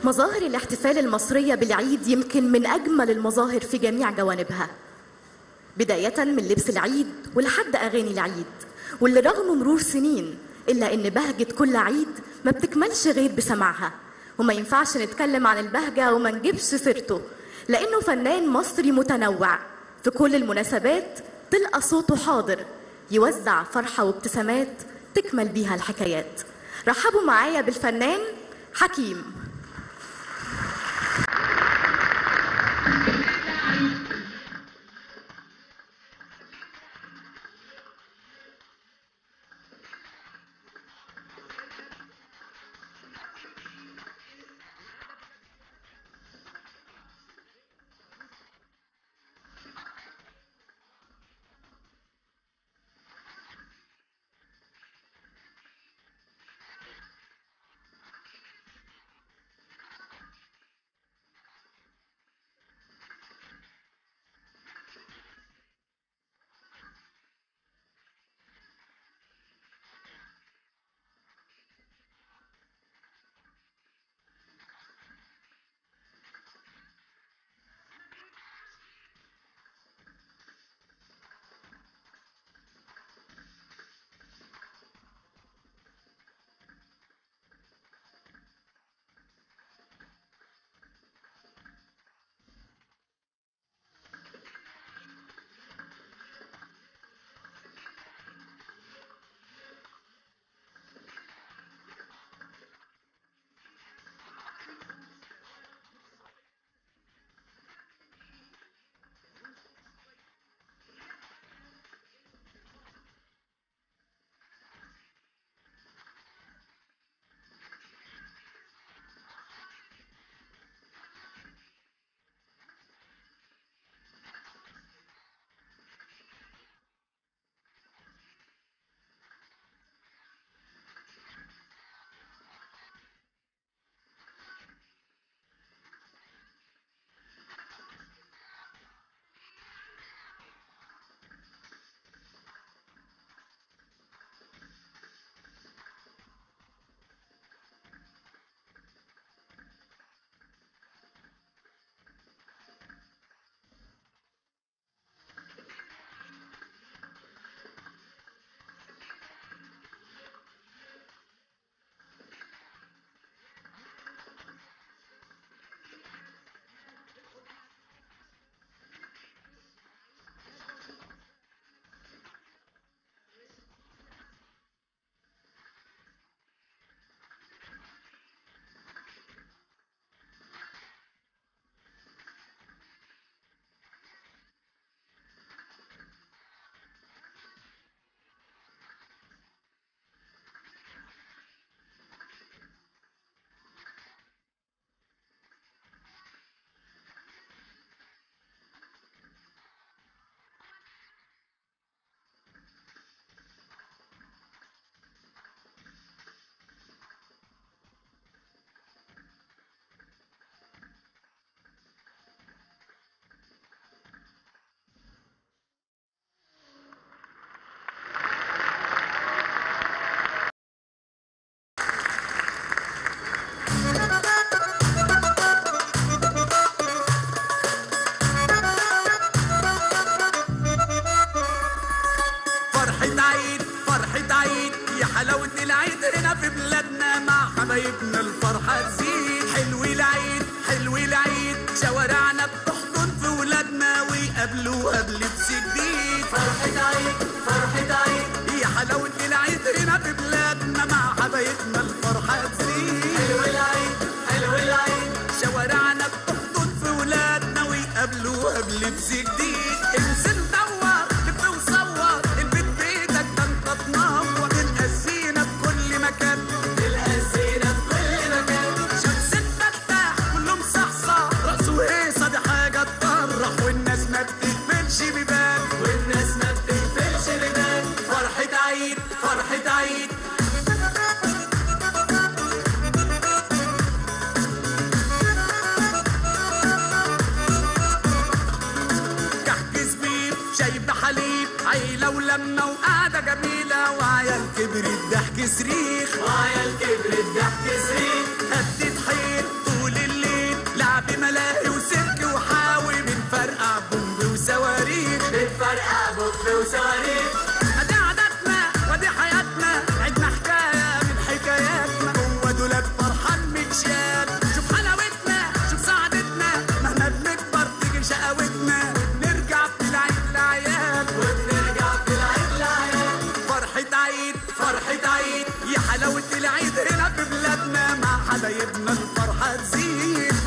مظاهر الاحتفال المصرية بالعيد يمكن من أجمل المظاهر في جميع جوانبها بداية من لبس العيد ولحد أغاني العيد واللي رغم مرور سنين إلا إن بهجة كل عيد ما بتكملش غير بسماعها وما ينفعش نتكلم عن البهجة وما نجيبش سيرته لأنه فنان مصري متنوع في كل المناسبات تلقى صوته حاضر يوزع فرحة وابتسامات تكمل بيها الحكايات رحبوا معايا بالفنان حكيم فرحة عيد فرحة عيد يا حلاوة العيد هنا في بلادنا مع حبايبنا الفرحة تزيد حلو العيد حلو العيد شوارعنا بتحضن في ولادنا ويقابلوها بلبس جديد فرحة عيد فرحة عيد يا حلاوة العيد هنا في بلادنا مع حبايبنا الفرحة تزيد حلو العيد حلو العيد شوارعنا بتحضن في ولادنا ويقابلوها بلبس جديد انزل دور لف وصور البيت بيتك ده انت تنور القسينا في كل مكان القسينا في كل مكان شمس الفتاح كله مصحصح راسه هيصه دي حاجه تفرح والناس ما بتقفلش بيبان والناس ما بتقفلش بيبان فرحه عيد فرحه عيد كحك زبيب شاي بحليب عيلة ولمة وقعدة جميلة وعيال كبرت ضحك صريخ وعيال كبرت ضحك صريخ هدت حيط طول وصواريخ ادي عاداتنا ودي حياتنا عدنا حكايه من حكاياتنا هو دولاب فرحان متشال شوف حلاوتنا شوف سعادتنا مهما بنكبر تيجي شقاوتنا نرجع في العيد العيال ونرجع في العيد العيال فرحة عيد فرحة عيد يا حلاوة العيد هنا في بلادنا مع حبايبنا الفرحة تزيد